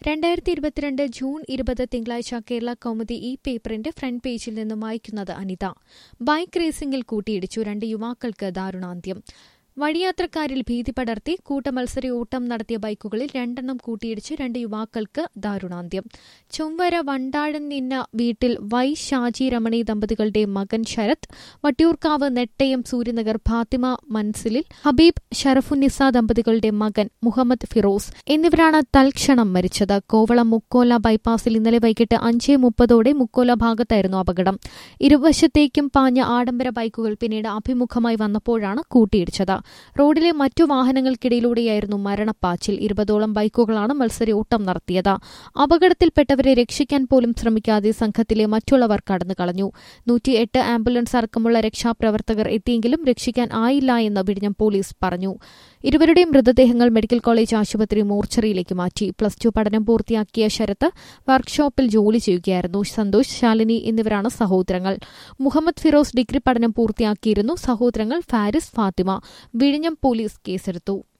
രണ്ടായിരത്തി ഇരുപത്തിരണ്ട് ജൂൺ ഇരുപത് തിങ്കളാഴ്ച കേരള കൗമുദി ഈ പേപ്പറിന്റെ ഫ്രണ്ട് പേജിൽ നിന്നും വായിക്കുന്നത് അനിത ബൈക്ക് റേസിംഗിൽ കൂട്ടിയിടിച്ചു രണ്ട് യുവാക്കൾക്ക് ദാരുണാന്ത്യം വഴിയാത്രക്കാരിൽ ഭീതി പടർത്തി കൂട്ടമത്സര ഓട്ടം നടത്തിയ ബൈക്കുകളിൽ രണ്ടെണ്ണം കൂട്ടിയിടിച്ച് രണ്ട് യുവാക്കൾക്ക് ദാരുണാന്ത്യം ചൊവ്വര വണ്ടാഴൻ നിന്ന വീട്ടിൽ വൈ ഷാജി രമണി ദമ്പതികളുടെ മകൻ ശരത് വട്ടിയൂർക്കാവ് നെട്ടയം സൂര്യനഗർ ഫാത്തിമ മൻസിലിൽ ഹബീബ് ഷറഫുന്നിസ ദമ്പതികളുടെ മകൻ മുഹമ്മദ് ഫിറോസ് എന്നിവരാണ് തൽക്ഷണം മരിച്ചത് കോവളം മുക്കോല ബൈപ്പാസിൽ ഇന്നലെ വൈകിട്ട് അഞ്ച് മുപ്പതോടെ മുക്കോല ഭാഗത്തായിരുന്നു അപകടം ഇരുവശത്തേക്കും പാഞ്ഞ ആഡംബര ബൈക്കുകൾ പിന്നീട് അഭിമുഖമായി വന്നപ്പോഴാണ് കൂട്ടിയിടിച്ചത് റോഡിലെ മറ്റു വാഹനങ്ങൾക്കിടയിലൂടെയായിരുന്നു മരണപ്പാച്ചിൽ ഇരുപതോളം ബൈക്കുകളാണ് മത്സര ഓട്ടം നടത്തിയത് അപകടത്തിൽപ്പെട്ടവരെ രക്ഷിക്കാൻ പോലും ശ്രമിക്കാതെ സംഘത്തിലെ മറ്റുള്ളവർ കടന്നുകളഞ്ഞു നൂറ്റിയെട്ട് ആംബുലൻസ് അടക്കമുള്ള രക്ഷാപ്രവർത്തകർ എത്തിയെങ്കിലും രക്ഷിക്കാൻ ആയില്ല എന്ന് വിഴിഞ്ഞം പോലീസ് പറഞ്ഞു ഇരുവരുടെയും മൃതദേഹങ്ങൾ മെഡിക്കൽ കോളേജ് ആശുപത്രി മോർച്ചറിയിലേക്ക് മാറ്റി പ്ലസ് ടു പഠനം പൂർത്തിയാക്കിയ ശരത്ത് വർക്ക്ഷോപ്പിൽ ജോലി ചെയ്യുകയായിരുന്നു സന്തോഷ് ശാലിനി എന്നിവരാണ് സഹോദരങ്ങൾ മുഹമ്മദ് ഫിറോസ് ഡിഗ്രി പഠനം പൂർത്തിയാക്കിയിരുന്നു സഹോദരങ്ങൾ ഫാരിസ് ഫാത്തിമ വിഴിഞ്ഞം പോലീസ് കേസെടുത്തു